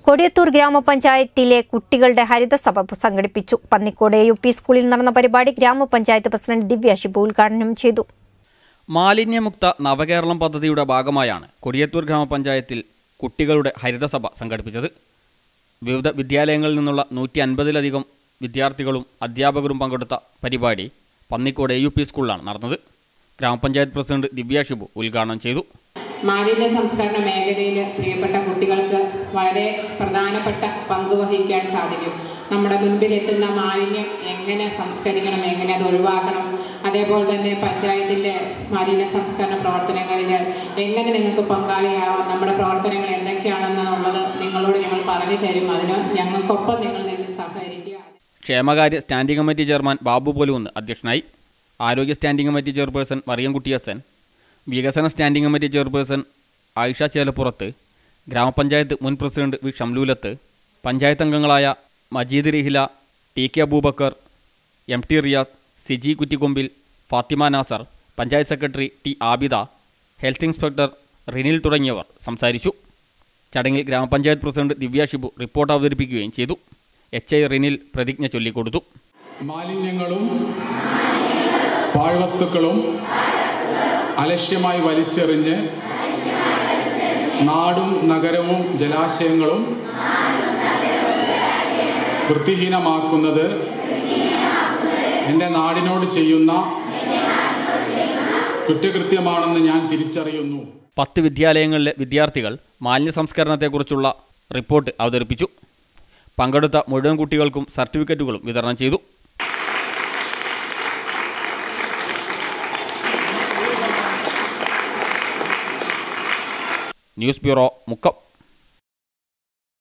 കൊടിയത്തൂർ ഗ്രാമപഞ്ചായത്തിലെ കുട്ടികളുടെ ഹരിതസഭ സംഘടിപ്പിച്ചു പന്നിക്കോട് യു പി സ്കൂളിൽ നടന്ന പരിപാടി ഗ്രാമപഞ്ചായത്ത് പ്രസിഡന്റ് ദിവ്യ ഷിബു ഉദ്ഘാടനം ചെയ്തു മാലിന്യമുക്ത നവകേരളം പദ്ധതിയുടെ ഭാഗമായാണ് കൊടിയത്തൂർ ഗ്രാമപഞ്ചായത്തിൽ കുട്ടികളുടെ ഹരിതസഭ സംഘടിപ്പിച്ചത് വിവിധ വിദ്യാലയങ്ങളിൽ നിന്നുള്ള നൂറ്റി അൻപതിലധികം വിദ്യാർത്ഥികളും അധ്യാപകരും പങ്കെടുത്ത പരിപാടി പന്നിക്കോട് എ യു പി സ്കൂളിലാണ് നടന്നത് ഗ്രാമപഞ്ചായത്ത് പ്രസിഡന്റ് ദിവ്യ ഷിബു ഉദ്ഘാടനം ചെയ്തു മാലിന്യ സംസ്കരണ മേഖലയിൽ പ്രിയപ്പെട്ട കുട്ടികൾക്ക് വളരെ പ്രധാനപ്പെട്ട പങ്ക് വഹിക്കാൻ സാധിക്കും നമ്മുടെ മുൻപിലെത്തുന്ന മാലിന്യം എങ്ങനെ സംസ്കരിക്കണം എങ്ങനെ അത് ഒഴിവാക്കണം അതേപോലെ തന്നെ പഞ്ചായത്തിൻ്റെ മാലിന്യ സംസ്കരണ പ്രവർത്തനങ്ങളിൽ എങ്ങനെ നിങ്ങൾക്ക് പങ്കാളിയാവാം നമ്മുടെ പ്രവർത്തനങ്ങൾ എന്തൊക്കെയാണെന്നുള്ളത് നിങ്ങളോട് ഞങ്ങൾ പറഞ്ഞു തരും അതിന് ഞങ്ങൾക്കൊപ്പം നിങ്ങൾ നിന്ന് സഹകരിക്കുക ക്ഷേമകാര്യ സ്റ്റാൻഡിംഗ് കമ്മിറ്റി ചെയർമാൻ ബാബു പോലുന്ന് അധ്യക്ഷനായി ആരോഗ്യ standing committee chairperson Mariyamkutty Hasan വികസന സ്റ്റാൻഡിംഗ് കമ്മിറ്റി ചെയർപേഴ്സൺ ആയിഷ ചേലപ്പുറത്ത് ഗ്രാമപഞ്ചായത്ത് മുൻ പ്രസിഡന്റ് വി ഷംലൂലത്ത് പഞ്ചായത്ത് അംഗങ്ങളായ Majeed Rihila T K Abubakar M T Riyas Siji Kuttikkombil Fathima Nasar panchayat secretary T Abida health inspector Rinil തുടങ്ങിയവർ സംസാരിച്ചു ചടങ്ങിൽ ഗ്രാമപഞ്ചായത്ത് പ്രസിഡന്റ് ദിവ്യ ഷിബു റിപ്പോർട്ട് അവതരിപ്പിക്കുകയും ചെയ്തു എച്ച് ഐ റിനിൽ പ്രതിജ്ഞ ചൊല്ലിക്കൊടുത്തു മാലിന്യങ്ങളും പാഴ്വസ്തുക്കളും അലക്ഷ്യമായി വലിച്ചെറിഞ്ഞ് നാടും നഗരവും ജലാശയങ്ങളും വൃത്തിഹീനമാക്കുന്നത് എൻ്റെ നാടിനോട് ചെയ്യുന്ന കുറ്റകൃത്യമാണെന്ന് ഞാൻ തിരിച്ചറിയുന്നു പത്ത് വിദ്യാലയങ്ങളിലെ വിദ്യാർത്ഥികൾ മാലിന്യ സംസ്കരണത്തെക്കുറിച്ചുള്ള റിപ്പോർട്ട് അവതരിപ്പിച്ചു പങ്കെടുത്ത മുഴുവൻ കുട്ടികൾക്കും സർട്ടിഫിക്കറ്റുകളും വിതരണം ചെയ്തു ന്യൂസ് ബ്യൂറോ മുക്കം